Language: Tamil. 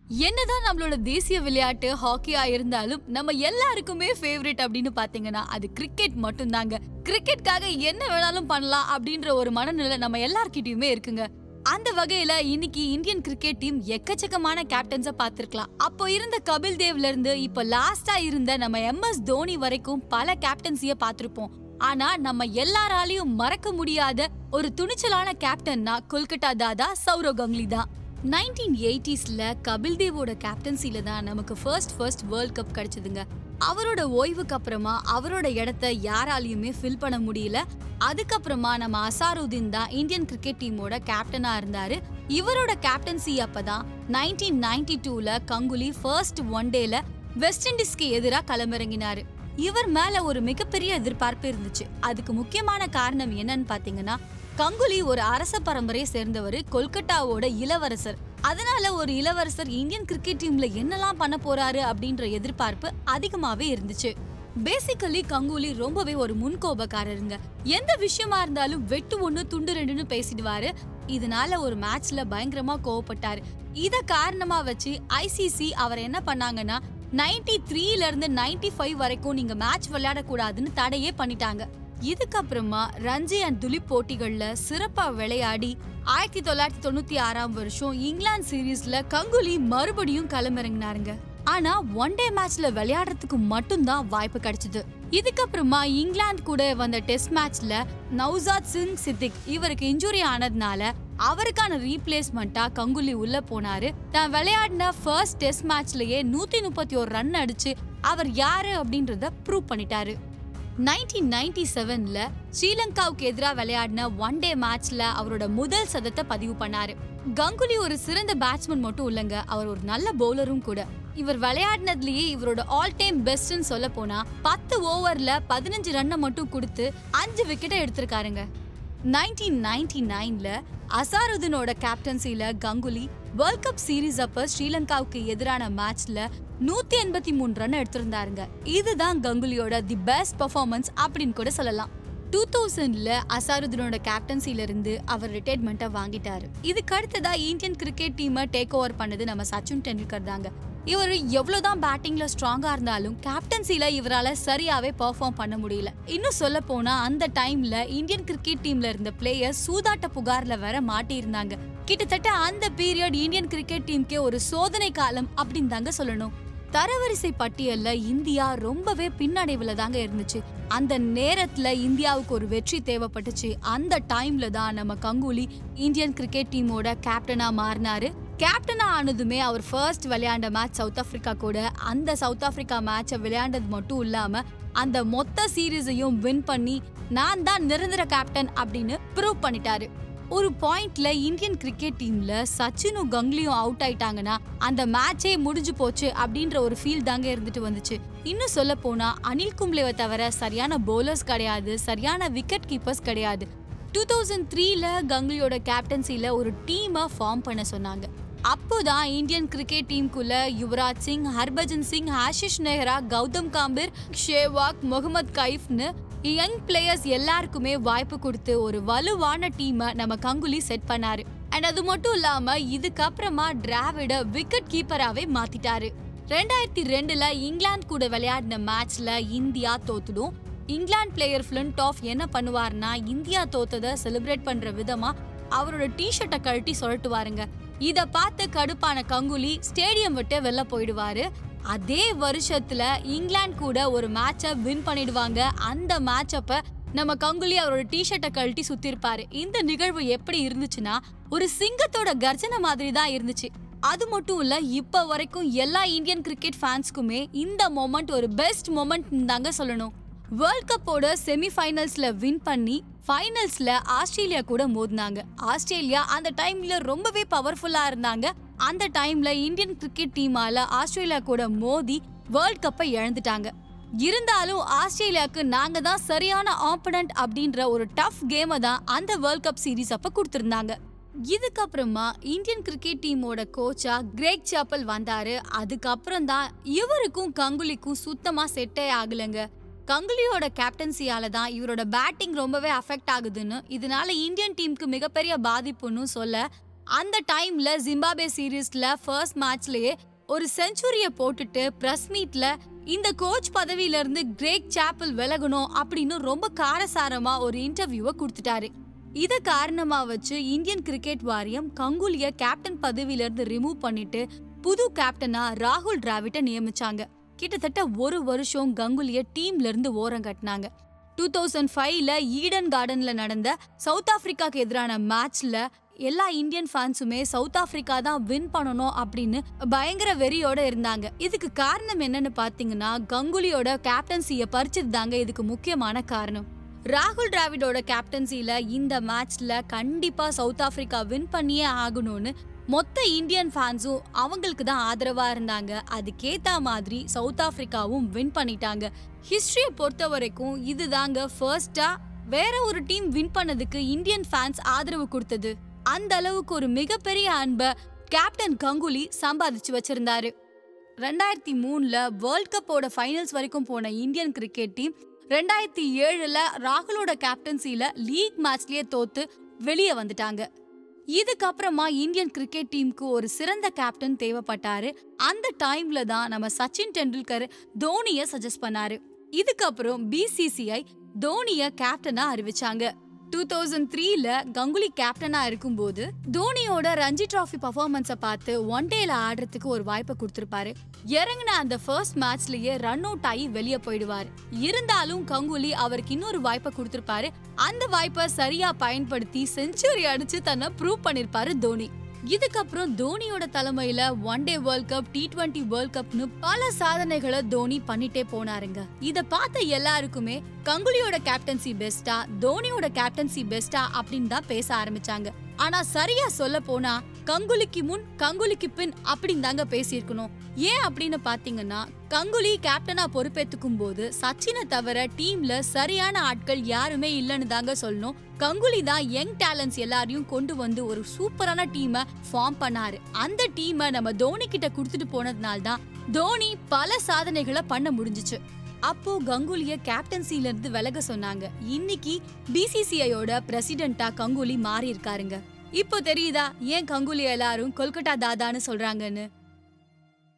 என்னதான் நம்மளோட தேசிய விளையாட்டு ஹாக்கியா இருந்தாலும் நம்ம எல்லாருக்குமே ஃபேவரட் அப்படின்னு பாத்தீங்கன்னா அது கிரிக்கெட் மட்டும்தாங்க கிரிக்கெட்காக என்ன வேணாலும் பண்ணலாம் அப்படின்ற ஒரு மனநிலை நம்ம எல்லார்கிட்டயுமே இருக்குங்க அந்த வகையில இன்னைக்கு இந்தியன் கிரிக்கெட் டீம் எக்கச்சக்கமான கேப்டன்ஸ பார்த்திருக்கலாம் அப்போ இருந்த கபில் தேவ்ல இருந்து இப்போ லாஸ்டா இருந்த நம்ம எம் எஸ் தோனி வரைக்கும் பல கேப்டன்சிய பார்த்திருப்போம் ஆனா நம்ம எல்லாராலையும் மறக்க முடியாத ஒரு துணிச்சலான கேப்டன்னா கொல்கட்டா தாதா சௌரவ் கங்லி தான் நைன்டீன் எயிட்டிஸ்ல கபில் தேவோட கேப்டன்சில தான் நமக்கு ஃபர்ஸ்ட் ஃபர்ஸ்ட் வேர்ல்ட் கப் கிடைச்சதுங்க அவரோட ஓய்வுக்கு அப்புறமா அவரோட இடத்த யாராலையுமே ஃபில் பண்ண முடியல அதுக்கப்புறமா நம்ம அசாருதீன் தான் இந்தியன் கிரிக்கெட் டீமோட கேப்டனா இருந்தாரு இவரோட கேப்டன்சி அப்பதான் நைன்டீன் நைன்டி டூல கங்குலி ஃபர்ஸ்ட் ஒன் டேல வெஸ்ட் இண்டீஸ்க்கு எதிராக களமிறங்கினாரு இவர் மேல ஒரு மிகப்பெரிய எதிர்பார்ப்பு இருந்துச்சு அதுக்கு முக்கியமான காரணம் என்னன்னு பாத்தீங்கன்னா கங்குலி ஒரு அரச பரம்பரையை சேர்ந்தவர் கொல்கட்டாவோட இளவரசர் அதனால ஒரு இளவரசர் இந்தியன் கிரிக்கெட் டீம்ல என்னெல்லாம் பண்ண போறாரு அப்படின்ற எதிர்பார்ப்பு அதிகமாவே இருந்துச்சு பேசிக்கலி கங்குலி ரொம்பவே ஒரு முன்கோபக்காரருங்க எந்த விஷயமா இருந்தாலும் வெட்டு ஒண்ணு துண்டு ரெண்டுன்னு பேசிடுவாரு இதனால ஒரு மேட்ச்ல பயங்கரமா கோவப்பட்டாரு இத காரணமா வச்சு ஐசிசி அவர் என்ன பண்ணாங்கன்னா நைன்டி த்ரீல இருந்து நைன்டி ஃபைவ் வரைக்கும் நீங்க மேட்ச் விளையாட கூடாதுன்னு தடையே பண்ணிட்டாங்க இதுக்கப்புறமா ரஞ்சி அண்ட் துலிப் போட்டிகள்ல சிறப்பா விளையாடி ஆயிரத்தி தொள்ளாயிரத்தி தொண்ணூத்தி ஆறாம் வருஷம் இங்கிலாந்து சீரீஸ்ல கங்குலி மறுபடியும் களமிறங்கினாருங்க ஆனா ஒன் டே மேட்ச்ல விளையாடுறதுக்கு மட்டும்தான் வாய்ப்பு கிடைச்சது இதுக்கப்புறமா இங்கிலாந்து கூட வந்த டெஸ்ட் மேட்ச்ல நௌசாத் சிங் சித்திக் இவருக்கு இன்ஜுரி ஆனதுனால அவருக்கான ரீப்ளேஸ்மெண்டா கங்குலி உள்ள போனாரு தான் விளையாடின ஃபர்ஸ்ட் டெஸ்ட் மேட்ச்லயே நூத்தி முப்பத்தி ஒரு ரன் அடிச்சு அவர் யாரு அப்படின்றத ப்ரூவ் பண்ணிட்டாரு நைன்டீன் நைன்டி செவன்ல ஸ்ரீலங்காவுக்கு எதிராக விளையாடின ஒன் டே மேட்ச்ல அவரோட முதல் சதத்தை பதிவு பண்ணாரு கங்குலி ஒரு சிறந்த பேட்ஸ்மேன் மட்டும் இல்லைங்க அவர் ஒரு நல்ல பவுலரும் கூட இவர் விளையாடினதுலயே இவரோட ஆல் டைம் பெஸ்ட்னு சொல்ல போனா பத்து ஓவர்ல பதினஞ்சு ரன்னை மட்டும் கொடுத்து அஞ்சு விக்கெட்டை எடுத்திருக்காருங்க நைன்டீன் நைன்டி நைன்ல அசாருதீனோட கேப்டன்சில கங்குலி வேர்ல்ட் கப் சீரீஸ் அப்ப ஸ்ரீலங்காவுக்கு எதிரான மேட்ச்ல நூத்தி எண்பத்தி மூணு ரன் எடுத்திருந்தாருங்க இதுதான் கங்குலியோட தி பெஸ்ட் பெர்ஃபார்மன்ஸ் அப்படின்னு கூட சொல்லலாம் டூ தௌசண்ட்ல அசாருதீனோட கேப்டன்சில இருந்து அவர் ரிட்டையர்மெண்ட்டை வாங்கிட்டாரு இதுக்கு அடுத்ததா இந்தியன் கிரிக்கெட் டீமை டேக் ஓவர் பண்ணது நம்ம சச்சின் டெண்டுல்கர் தாங்க இவர் எவ்வளவுதான் பேட்டிங்ல ஸ்ட்ராங்கா இருந்தாலும் கேப்டன்சில இவரால சரியாவே பெர்ஃபார்ம் பண்ண முடியல இன்னும் சொல்ல போனா அந்த டைம்ல இந்தியன் கிரிக்கெட் டீம்ல இருந்த பிளேயர் சூதாட்ட புகார்ல வேற மாட்டி இருந்தாங்க கிட்டத்தட்ட அந்த பீரியட் இந்தியன் கிரிக்கெட் டீமுக்கே ஒரு சோதனை காலம் அப்படின்னு தாங்க சொல்லணும் தரவரிசை பட்டியல்ல இந்தியா ரொம்பவே பின்னடைவுல தாங்க இருந்துச்சு அந்த நேரத்துல இந்தியாவுக்கு ஒரு வெற்றி தேவைப்பட்டுச்சு அந்த டைம்ல தான் நம்ம கங்குலி இந்தியன் கிரிக்கெட் டீமோட கேப்டனா மாறினாரு கேப்டனா ஆனதுமே அவர் ஃபர்ஸ்ட் விளையாண்ட மேட்ச் சவுத் ஆப்பிரிக்கா கூட அந்த சவுத் ஆப்பிரிக்கா மேட்சை விளையாண்டது மட்டும் இல்லாம அந்த மொத்த சீரீஸையும் வின் பண்ணி நான் தான் நிரந்தர கேப்டன் அப்படின்னு ப்ரூவ் பண்ணிட்டாரு ஒரு பாயிண்ட்ல இந்தியன் கிரிக்கெட் டீம்ல சச்சினும் கங்லியும் அவுட் ஆயிட்டாங்கன்னா அந்த மேட்சே முடிஞ்சு போச்சு அப்படின்ற ஒரு ஃபீல் தாங்க இருந்துட்டு வந்துச்சு இன்னும் சொல்ல போனா அனில் கும்ப்ளேவை தவிர சரியான போலர்ஸ் கிடையாது சரியான விக்கெட் கீப்பர்ஸ் கிடையாது டூ தௌசண்ட் த்ரீல கங்குலியோட கேப்டன்சில ஒரு டீமை ஃபார்ம் பண்ண சொன்னாங்க அப்போதான் இந்தியன் கிரிக்கெட் டீமுக்குள்ள யுவராஜ் சிங் ஹர்பஜன் சிங் ஆஷிஷ் நெஹ்ரா கௌதம் காம்பீர் ஷேவாக் முகமது கைஃப்னு யங் பிளேயர்ஸ் எல்லாருக்குமே வாய்ப்பு கொடுத்து ஒரு வலுவான டீமை நம்ம கங்குலி செட் பண்ணாரு அண்ட் அது மட்டும் இல்லாம இதுக்கப்புறமா டிராவிட விக்கெட் கீப்பராவே மாத்திட்டாரு ரெண்டாயிரத்தி ரெண்டுல இங்கிலாந்து கூட விளையாடின மேட்ச்ல இந்தியா தோத்துடும் இங்கிலாந்து பிளேயர் ஃபிளின்ட் ஆஃப் என்ன பண்ணுவார்னா இந்தியா தோத்ததை செலிப்ரேட் பண்ற விதமா அவரோட டிஷர்ட்டை கழட்டி சொல்லட்டுவாருங்க இத பார்த்து கடுப்பான கங்குலி ஸ்டேடியம் விட்டு வெளில போயிடுவாரு அதே வருஷத்துல இங்கிலாந்து கூட ஒரு மேட்சை வின் பண்ணிடுவாங்க அந்த மேட்ச் அப்ப நம்ம கங்குலி அவரோட டிஷர்ட்டை கழட்டி சுத்திருப்பாரு இந்த நிகழ்வு எப்படி இருந்துச்சுன்னா ஒரு சிங்கத்தோட கர்ஜனை மாதிரி தான் இருந்துச்சு அது மட்டும் இல்ல இப்ப வரைக்கும் எல்லா இந்தியன் கிரிக்கெட் ஃபேன்ஸ்க்குமே இந்த மொமெண்ட் ஒரு பெஸ்ட் மொமெண்ட் தாங்க சொல்லணும் வேர்ல்ட் கப்போட செமி ஃபைனல்ஸ்ல வின் பண்ணி ஃபைனல்ஸ்ல ஆஸ்திரேலியா கூட மோதினாங்க ஆஸ்திரேலியா அந்த டைம்ல ரொம்பவே பவர்ஃபுல்லா இருந்தாங்க அந்த டைம்ல இந்தியன் கிரிக்கெட் டீமால ஆஸ்திரேலியா கூட மோதி வேர்ல்ட் கப்பை இழந்துட்டாங்க இருந்தாலும் ஆஸ்திரேலியாவுக்கு நாங்க தான் சரியான ஆப்பனண்ட் அப்படின்ற ஒரு டஃப் கேமை தான் அந்த வேர்ல்ட் கப் சீரிஸ் அப்ப கொடுத்திருந்தாங்க இதுக்கப்புறமா இந்தியன் கிரிக்கெட் டீமோட கோச்சா கிரேக் சாப்பல் வந்தாரு அதுக்கப்புறம் தான் இவருக்கும் கங்குலிக்கும் சுத்தமா செட்டே ஆகலைங்க கங்குலியோட கேப்டன்சியால தான் இவரோட பேட்டிங் ரொம்பவே அஃபெக்ட் ஆகுதுன்னு இதனால இந்தியன் டீமுக்கு மிகப்பெரிய பாதிப்புன்னு சொல்ல அந்த டைம்ல ஜிம்பாபே சீரீஸ்ல ஃபர்ஸ்ட் மேட்ச்லயே ஒரு செஞ்சுரிய போட்டுட்டு பிரஸ் மீட்ல இந்த கோச் பதவியில இருந்து கிரேக் சாப்பல் விலகணும் அப்படின்னு ரொம்ப காரசாரமா ஒரு இன்டர்வியூவை கொடுத்துட்டாரு இத காரணமா வச்சு இந்தியன் கிரிக்கெட் வாரியம் கங்குலிய கேப்டன் பதவியில இருந்து ரிமூவ் பண்ணிட்டு புது கேப்டனா ராகுல் டிராவிட்ட நியமிச்சாங்க கிட்டத்தட்ட ஒரு வருஷம் கங்குலிய டீம்ல இருந்து ஓரம் கட்டினாங்க டூ தௌசண்ட் ஃபைவ்ல ஈடன் கார்டன்ல நடந்த சவுத் ஆப்பிரிக்காக்கு எதிரான மேட்ச்ல எல்லா இந்தியன் ஃபேன்ஸுமே சவுத் ஆப்பிரிக்கா தான் வின் பண்ணணும் அப்படின்னு பயங்கர வெறியோட இருந்தாங்க இதுக்கு காரணம் என்னன்னு பாத்தீங்கன்னா கங்குலியோட கேப்டன்சிய பறிச்சது தாங்க இதுக்கு முக்கியமான காரணம் ராகுல் டிராவிடோட கேப்டன்சில இந்த மேட்ச்ல கண்டிப்பா சவுத் ஆப்பிரிக்கா வின் பண்ணியே ஆகணும்னு மொத்த இந்தியன் ஃபேன்ஸும் அவங்களுக்கு தான் ஆதரவா இருந்தாங்க அதுக்கேத்த மாதிரி சவுத் ஆப்பிரிக்காவும் வின் பண்ணிட்டாங்க ஹிஸ்டரியை பொறுத்த வரைக்கும் இதுதாங்க ஃபர்ஸ்டா வேற ஒரு டீம் வின் பண்ணதுக்கு இந்தியன் ஃபேன்ஸ் ஆதரவு கொடுத்தது அந்த அளவுக்கு ஒரு மிகப்பெரிய அன்பை கேப்டன் கங்குலி சம்பாதிச்சு வச்சிருந்தாரு ரெண்டாயிரத்தி மூணுல வேர்ல்ட் கப்போட ஃபைனல்ஸ் வரைக்கும் போன இந்தியன் கிரிக்கெட் டீம் ரெண்டாயிரத்தி ஏழுல ராகுலோட கேப்டன்சில லீக் மேட்ச்லயே தோத்து வெளியே வந்துட்டாங்க இதுக்கப்புறமா இந்தியன் கிரிக்கெட் டீமுக்கு ஒரு சிறந்த கேப்டன் தேவைப்பட்டாரு அந்த டைம்ல தான் நம்ம சச்சின் டெண்டுல்கர் தோனிய சஜஸ்ட் பண்ணாரு இதுக்கப்புறம் பிசிசிஐ தோனிய கேப்டனா அறிவிச்சாங்க டூ தௌசண்ட் த்ரீல கங்குலி கேப்டனா இருக்கும்போது தோனியோட ரஞ்சி டிராஃபி பர்ஃபார்மன்ஸை பார்த்து ஒன் டேல ஆடுறதுக்கு ஒரு வாய்ப்பை கொடுத்திருப்பாரு இறங்கின அந்த ஃபர்ஸ்ட் மேட்ச்லயே ரன் அவுட் ஆகி வெளியே போயிடுவாரு இருந்தாலும் கங்குலி அவருக்கு இன்னொரு வாய்ப்பை கொடுத்திருப்பாரு அந்த வாய்ப்பை சரியா பயன்படுத்தி செஞ்சுரி அடிச்சு தன்னை ப்ரூவ் பண்ணிருப்பாரு தோனி இதுக்கப்புறம் தோனியோட தலைமையில one day world cup T twenty world கப்னு பல சாதனைகளை தோனி பண்ணிட்டே போனாருங்க இத பார்த்த எல்லாருக்குமே கங்குலியோட கேப்டன்சி பெஸ்டா தோனியோட கேப்டன்சி பெஸ்டா அப்படின்னு தான் பேச ஆரம்பிச்சாங்க ஆனா சரியா சொல்ல போனா கங்குலிக்கு முன் கங்குலிக்கு பின் அப்படின்னு தாங்க பேசியிருக்கணும் ஏன் அப்படின்னு பாத்தீங்கன்னா கங்குலி கேப்டனா பொறுப்பேத்துக்கும் போது சச்சினை தவிர டீம்ல சரியான ஆட்கள் யாருமே இல்லைன்னு தாங்க சொல்லணும் கங்குலி தான் யங் டேலண்ட்ஸ் எல்லாரையும் கொண்டு வந்து ஒரு சூப்பரான டீமை ஃபார்ம் பண்ணாரு அந்த டீமை நம்ம தோனி கிட்ட கொடுத்துட்டு போனதுனால தான் தோனி பல சாதனைகளை பண்ண முடிஞ்சுச்சு அப்போ கங்குலிய கேப்டன்சில இருந்து விலக சொன்னாங்க இன்னைக்கு பிசிசிஐயோட பிரசிடென்ட்டா கங்குலி மாறி இருக்காருங்க இப்போ தெரியுதா ஏன் கங்குலி எல்லாரும் கொல்கட்டா தாதான்னு சொல்றாங்கன்னு